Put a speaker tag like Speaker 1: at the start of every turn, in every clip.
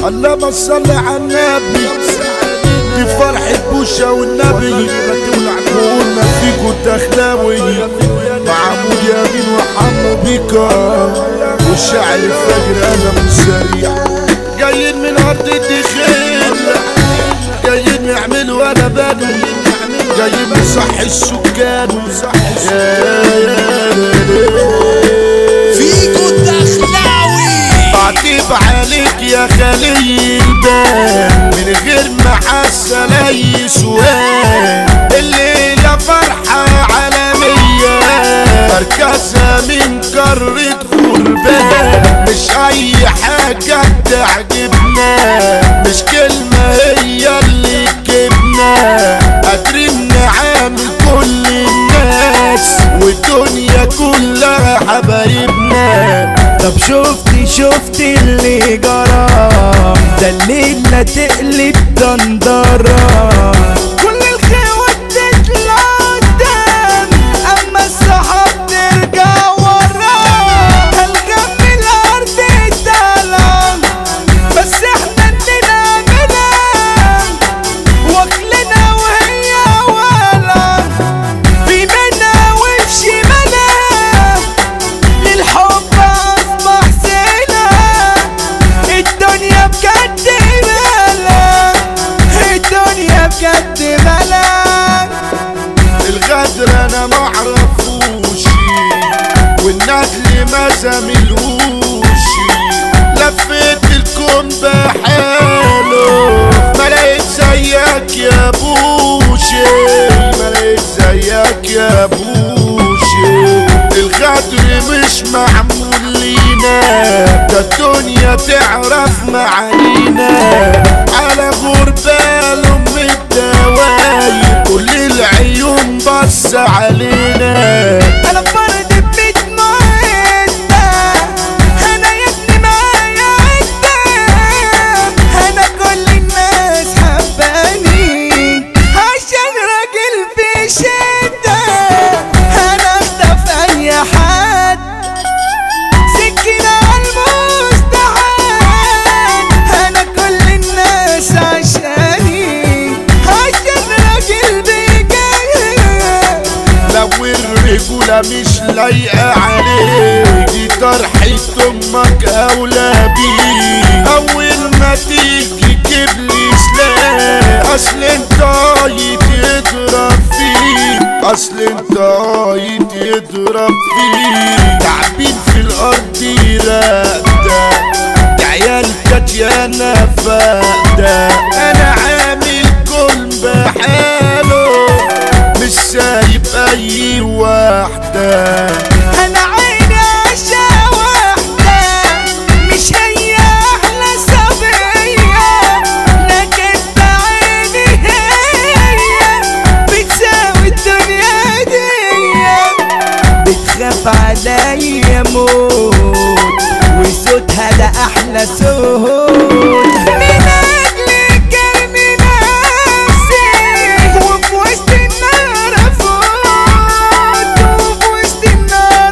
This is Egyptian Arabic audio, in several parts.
Speaker 1: اللهم صل على النبي دي فرحة بوشة والنبي وقلنا فيكو الدخلاوي محمود يامين وحمو بيكا والشاعر الفجر انا مش سريع جايين من ارض الدخيل جايين نعمل ولا بدل جايين نصح السكان
Speaker 2: فيكو الدخلاوي
Speaker 1: بعتب عليك يا خليل بان من غير ما حس اي سؤال الليلة فرحة عالمية مركزها من قارة غربان مش اي حاجة تعجبنا مش كلمة هي اللي تجيبنا قادرين نعامل كل الناس والدنيا كلها حبايبنا
Speaker 3: طب شفتي شفتي اللي جرى ده الليلة تقلب دندرة كل الخوات تطلع قدام اما الصحاب ترجع ورا هلقى في الارض اتلام بس احنا بنعملها واكلنا وهي ولا في منا وفي شمالها للحب اصبح سنة الدنيا بجد ملا الدنيا بجد ملا
Speaker 1: الغدر انا معرفوش والندل ما زملوش لفيت الكون بحاله ما لقيت زيك يا بوشي ما لقيت زيك يا بوشي الغدر مش معمول لينا ده الدنيا تعرف معانينا على غربال ام الدوايب كل العيون بص علينا
Speaker 3: انا فرد بيت معدة انا يا ابني معايا عدة انا كل الناس حباني عشان راجل في شدة انا اخطف اي حد سكينة عالمستعان انا كل الناس عشاني عشان راجل بجاي
Speaker 1: لو الرجولة مش لايقة عليك دي طرحة امك اولى بيك اول ما تيجي تجيب لي سلاح اصل انت قايد يضرب فيك اصل انت قايد يضرب فيك تعبين في الارض راقدة دي عيال كاتيانا فاقدة انا عامل كل بحاله مش سايب اي واحدة
Speaker 3: انا عيني عشا واحدة مش هي احلى صبية لكن بعيني هي بتساوي الدنيا دي بتخاف عليا موت وصوتها ده احلى صوت من اجلك ارمي نفسي وفي وسط النار افوت وفي وسط النار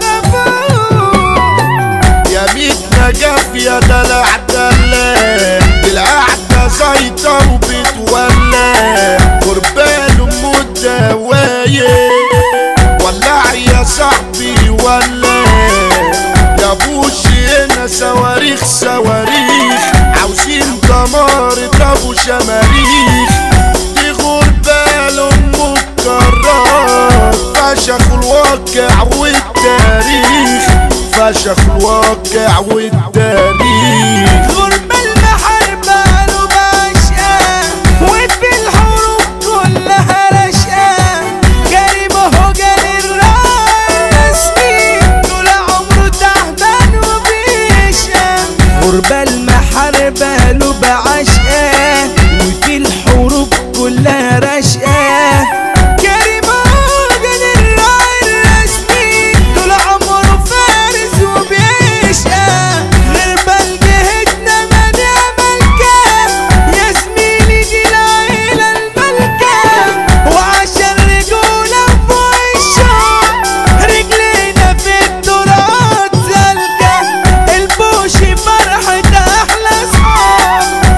Speaker 3: افوت
Speaker 1: يا ميت نجف يا دلع دلع القعدة زيطة وبتولع قربان ام الدوايب ولع يا صاحبي ولع يا بوشي هنا صواريخ صواريخ عاوزين دمار ابو شماريخ دي غربال ام الكرار فشخ الواقع والتاريخ فشخ الواقع والتاريخ
Speaker 3: غربة المحاربة له بعشقة وفي الحروب كلها رشقة كريم هو جاري الرسمي طول عمره تعبان وبيشقى غربة المحاربة له بعشقة وفي الحروب كلها رشقة كريم هو جاري الرسمي طول عمره فارس وبيشقى غير بلجهتنا ما نعمل كام يا زميلي دي العيلة الملكة وعشان رجولة فوق الشوق رجلينا في التراب زلكة البوشي فرحة أحلى صحاب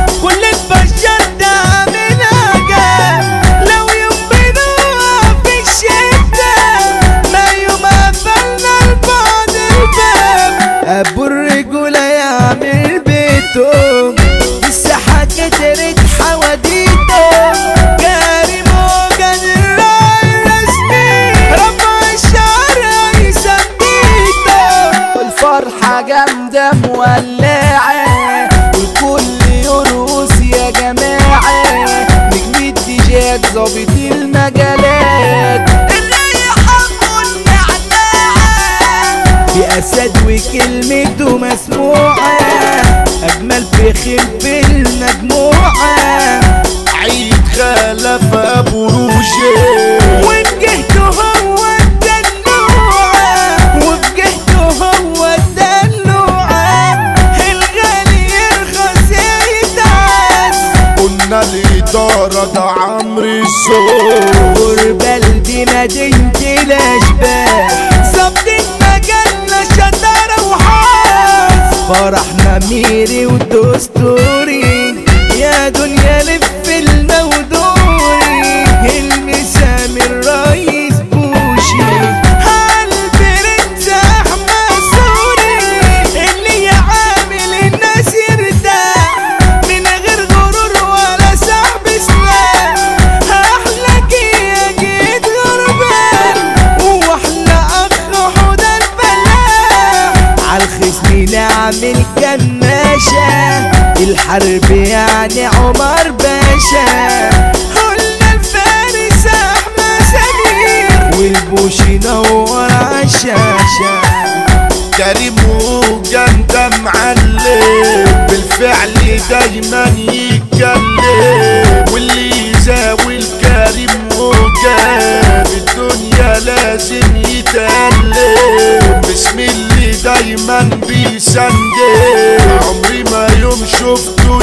Speaker 3: اسد وكلمته مسموعة اجمل فخم في المجموعة
Speaker 1: عيد خلف ابو روجي
Speaker 3: وبجهته هو الدلوعة وبجهته هو الدلوعة الغالي يرخص يتعز
Speaker 1: قلنا الاداره ده عمرو الزور
Speaker 3: غربة دي مدينة الاشباح ظبط المجلة شطارة وحظ فرحنا ميري ودستوري يا دنيا لف لنا ودوري المسام الرئيس بوشي هالبرنس احمد سوري اللي يعامل الناس يرتاح من غير غرور ولا سحب سلاح احلى يا جيت غربان واحلى اخ حوض الفلاح عالخصم نعمل كماشة الحرب يعني عمر باشا قلنا الفارس احمد سمير والبوشي نور عالشاشة
Speaker 1: كريم وجن ده معلم بالفعل دايما يتكلم واللي يزاوي الكريم وجن الدنيا لازم يتألم بسم اللي دايما بيسندم عمري ما يوم شفته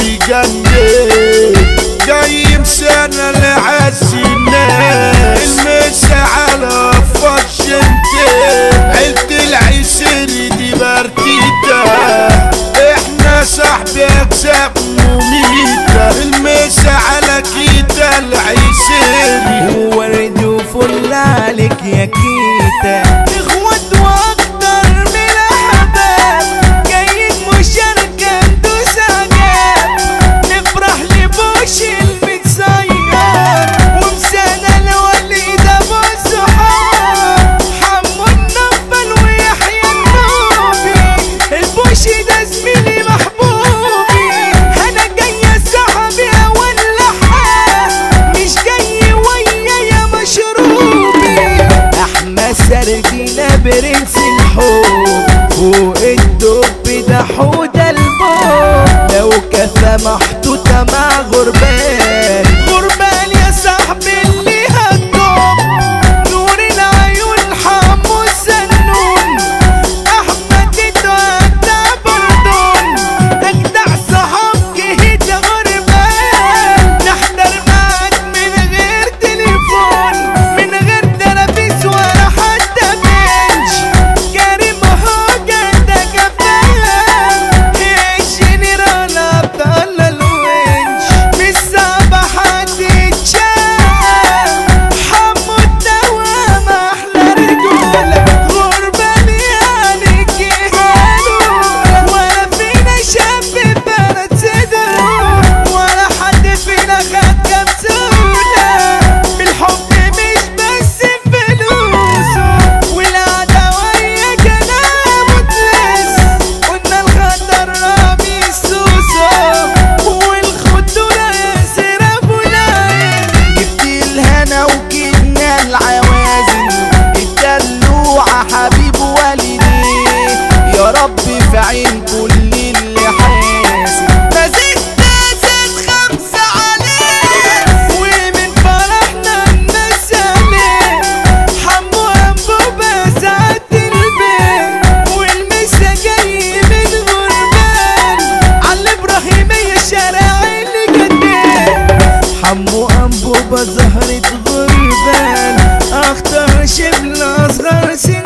Speaker 1: يجنن جاي مسانا لعز الناس المسا على فش انت عيلة العسيري دي بارتيتا احنا صاحب اجزاء مميتة المسا على كيتا العسيري
Speaker 3: ورد وفل عليك يا كيتا اخوات واكتر من احباب جايين مشاركة ندوس عجاب نفرح لبوش المتصير ومسانا الوليد ابو الصحاب حمو النفل ويحيى النوبي البوشي ده زميلي محبوبي انا جاي صاحبي اولعها مش جاي ويا يا مشروبي احمد سردينا برنس الحب فوق الدب ده حوض الباب لو كفى محطوطة مع غربان غربان يا صاحبي اللي هتدوم نور العيون حمو السنون احمد اتودع بردون اجدع صحاب جهد غربان نحضر معاك من غير تليفون من غير ترابيس ولا حتى بنش كريم هوجة ده كفاية الجنرال ابطال الونش مش صعب حد يتشاف حمو الدوام احلى رجولة غربة يعني جهاله ولا فينا شاب بلد صدره ولا حد فينا خد كبسولة بالحب مش بس فلوسه والعداوية كلام وتلس قلنا الخطر رامي السوسو والخدورة ياسر ابو العين جبت الهنا وجبنا العوازل الدلوعة حبيب والدي يا رب في عين كل اللي حاسد ما زدت زاد خمسة عليه ومن فرحنا الناس عليه حمو أنبوبة ساعة البيت والمسا جاي من غربان على إبراهيمية شارع اللي جدين حمو أنبوبة زهرة غربان أختار شبل أصغر سن